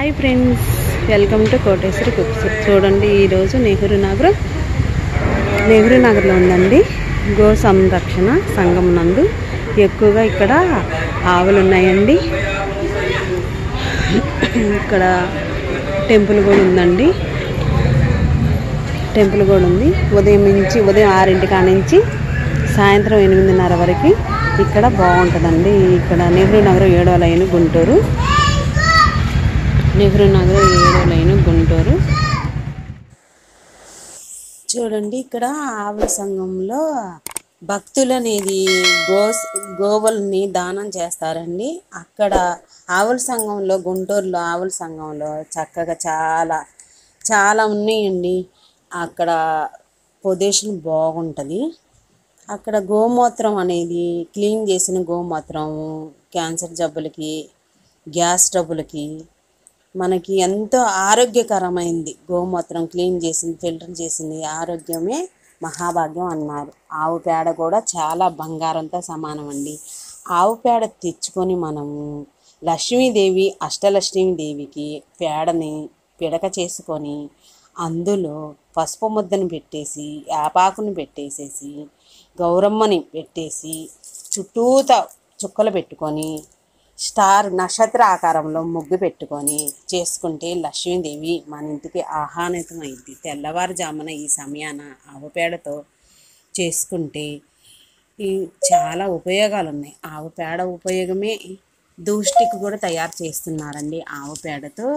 hi friends welcome to Koteswari cooks చూడండి ఈరోజు నెహ్రూ నగర్ నెహ్రూ నగర్లో ఉందండి గో సంరక్షణ సంఘం నందు ఎక్కువగా ఇక్కడ ఆవులు ఉన్నాయండి ఇక్కడ టెంపుల్ కూడా ఉందండి టెంపుల్ కూడా ఉంది ఉదయం నుంచి ఉదయం ఆరింటి కాడ నుంచి సాయంత్రం ఎనిమిదిన్నర వరకు ఇక్కడ బాగుంటుందండి ఇక్కడ నెహ్రూ నగర్ ఏడో లైన్ గుంటూరు నెహ్రూ నగర్ ఏడో లైన్ గుంటూరు చూడండి ఇక్కడ ఆవుల సంఘంలో భక్తులు అనేది గో గోవుల్ని దానం చేస్తారండి అక్కడ ఆవుల సంఘంలో గుంటూరులో ఆవుల సంఘంలో చక్కగా చాలా చాలా ఉన్నాయండి అక్కడ పొజిషన్ బాగుంటుంది అక్కడ గోమూత్రం అనేది క్లీన్ చేసిన గోమూత్రం క్యాన్సర్ జబ్బులకి గ్యాస్ ట్రబులకి మనకి ఎంతో ఆరోగ్యకరమైంది గోమూత్రం క్లీన్ చేసింది ఫిల్టర్ చేసింది ఆరోగ్యమే మహాభాగ్యం అన్నారు ఆవు పేడ కూడా చాలా బంగారంతో సమానం అండి ఆవు పేడ తెచ్చుకొని మనము లక్ష్మీదేవి అష్టలక్ష్మీదేవికి పేడని పిడక చేసుకొని అందులో పసుపు ముద్దను పెట్టేసి యాపాకుని పెట్టేసేసి గౌరమ్మని పెట్టేసి చుట్టూత చుక్కలు పెట్టుకొని స్టార్ నక్షత్ర ఆకారంలో ముగ్గు పెట్టుకొని చేసుకుంటే లక్ష్మీదేవి మన ఇంటికి ఆహ్వానితం అయింది తెల్లవారుజామున ఈ సమయాన ఆవు పేడతో చేసుకుంటే ఈ చాలా ఉపయోగాలు ఉన్నాయి ఆవు పేడ ఉపయోగమే దూష్టికి కూడా తయారు చేస్తున్నారండి ఆవు పేడతో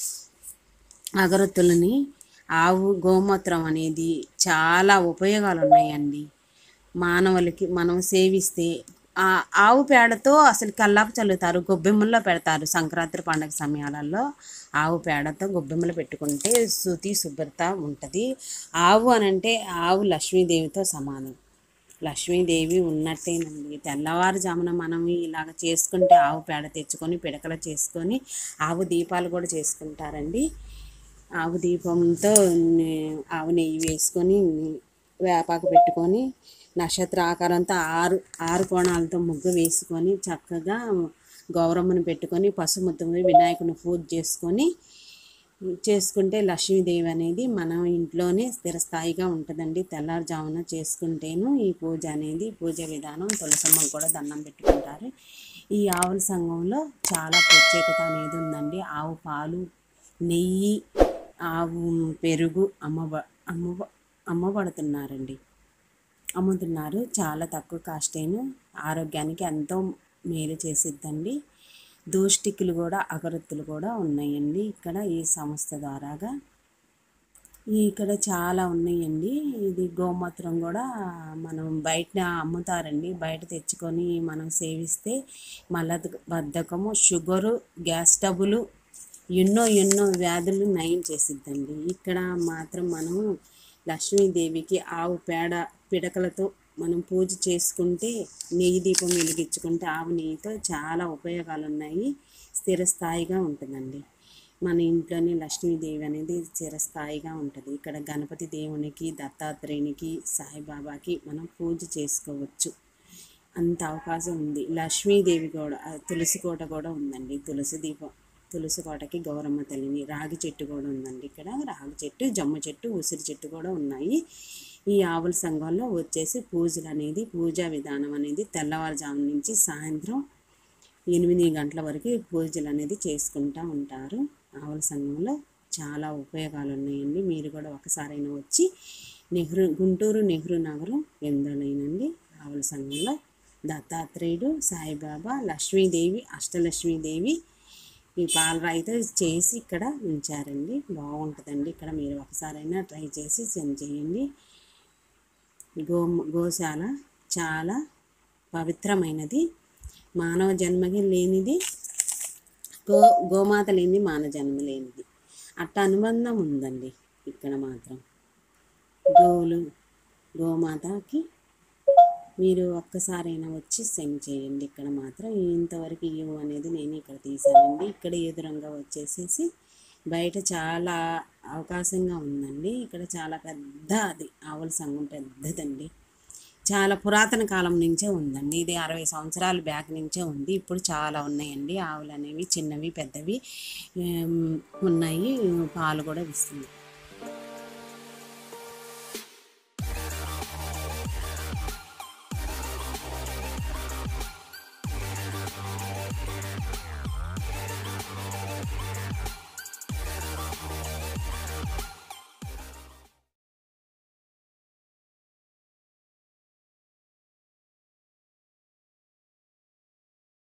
అగరొత్తులని ఆవు గోమూత్రం అనేది చాలా ఉపయోగాలు ఉన్నాయండి మానవులకి మనం సేవిస్తే ఆ ఆవు పేడతో అసలు కల్లాపు చల్లుతారు గొబ్బెమ్మల్లో పెడతారు సంక్రాంతి పండుగ సమయాలలో ఆవు పేడతో గొబ్బెమ్మలు పెట్టుకుంటే శుతి శుభ్రత ఉంటుంది ఆవు అనంటే ఆవు లక్ష్మీదేవితో సమానం లక్ష్మీదేవి ఉన్నట్టేనండి తెల్లవారుజామున మనం ఇలాగ చేసుకుంటే ఆవు పేడ తెచ్చుకొని పిడకలు చేసుకొని ఆవు దీపాలు కూడా చేసుకుంటారండి ఆవు దీపంతో నే- ఆవు నెయ్యి వేసుకొని వేపాకు పెట్టుకొని నక్షత్ర ఆకారంతో ఆరు ఆరు కోణాలతో ముగ్గు వేసుకొని చక్కగా గౌరమ్మను పెట్టుకొని పసుముద్ద వినాయకుని పూజ చేసుకొని చేసుకుంటే లక్ష్మీదేవి అనేది మన ఇంట్లోనే స్థిరస్థాయిగా ఉంటుందండి తెల్లారుజామున చేసుకుంటేను ఈ పూజ అనేది పూజ విధానం తులసమ్మకు కూడా దండం పెట్టుకుంటారు ఈ ఆవుల సంఘంలో చాలా ప్రత్యేకత అనేది ఉందండి ఆవు పాలు నెయ్యి ఆవు పెరుగు అమ్మబ అమ్మబ అమ్మబడుతున్నారండి అమ్ముతున్నారు చాలా తక్కువ కాస్టేను ఆరోగ్యానికి ఎంతో మేలు చేసిద్దండి దూష్టికులు కూడా అగరత్తులు కూడా ఉన్నాయండి ఇక్కడ ఈ సంస్థ ద్వారాగా ఈ ఇక్కడ చాలా ఉన్నాయండి ఇది గోమూత్రం కూడా మనం బయట అమ్ముతారండి బయట తెచ్చుకొని మనం సేవిస్తే మల బద్ధకము షుగరు గ్యాస్ ట్రబులు ఎన్నో ఎన్నో వ్యాధులు నయం చేసిద్దండి ఇక్కడ మాత్రం మనము లక్ష్మీదేవికి ఆవు పేడ పిడకలతో మనం పూజ చేసుకుంటే నెయ్యి దీపం వెలిగించుకుంటే ఆవు నెయ్యితో చాలా ఉపయోగాలు ఉన్నాయి స్థిరస్థాయిగా ఉంటుందండి మన ఇంట్లోనే లక్ష్మీదేవి అనేది చిరస్థాయిగా ఉంటుంది ఇక్కడ గణపతి దేవునికి దత్తాత్రేయునికి సాయిబాబాకి మనం పూజ చేసుకోవచ్చు అంత అవకాశం ఉంది లక్ష్మీదేవి కూడా ఆ తులసి కోట కూడా ఉందండి తులసి దీపం తులసి కోటకి గౌరమ్మ తల్లిని రాగి చెట్టు కూడా ఉందండి ఇక్కడ రాగి చెట్టు జమ్మ చెట్టు ఉసిరి చెట్టు కూడా ఉన్నాయి ఈ ఆవుల సంఘంలో వచ్చేసి పూజలు అనేది పూజా విధానం అనేది తెల్లవారుజాము నుంచి సాయంత్రం ఎనిమిది గంటల వరకు పూజలు అనేది చేసుకుంటూ ఉంటారు ఆవుల సంఘంలో చాలా ఉపయోగాలు ఉన్నాయండి మీరు కూడా ఒకసారైనా వచ్చి నెహ్రూ గుంటూరు నెహ్రూ నగరం ఎందలైనండి ఆవుల సంఘంలో దత్తాత్రేయుడు సాయిబాబా లక్ష్మీదేవి అష్టలక్ష్మీదేవి ఈ పాలరాయితో చేసి ఇక్కడ ఉంచారండి బాగుంటుందండి ఇక్కడ మీరు ఒకసారైనా ట్రై చేసి సెండ్ చేయండి గో గోశాల చాలా పవిత్రమైనది మానవ జన్మకి లేనిది గో గోమాత లేనిది మానవ జన్మ లేనిది అట్ట అనుబంధం ఉందండి ఇక్కడ మాత్రం గోవులు గోమాతకి మీరు ఒక్కసారైనా వచ్చి సెండ్ చేయండి ఇక్కడ మాత్రం ఇంతవరకు ఇవ్వు అనేది నేను ఇక్కడ తీసానండి ఇక్కడ ఎదురంగా వచ్చేసేసి బయట చాలా అవకాశంగా ఉందండి ఇక్కడ చాలా పెద్ద అది ఆవుల సంఘం పెద్దదండి చాలా పురాతన కాలం నుంచే ఉందండి ఇది అరవై సంవత్సరాల బ్యాక్ నుంచే ఉంది ఇప్పుడు చాలా ఉన్నాయండి ఆవులు అనేవి చిన్నవి పెద్దవి ఏం, ఉన్నాయి పాలు కూడా ఇస్తుంది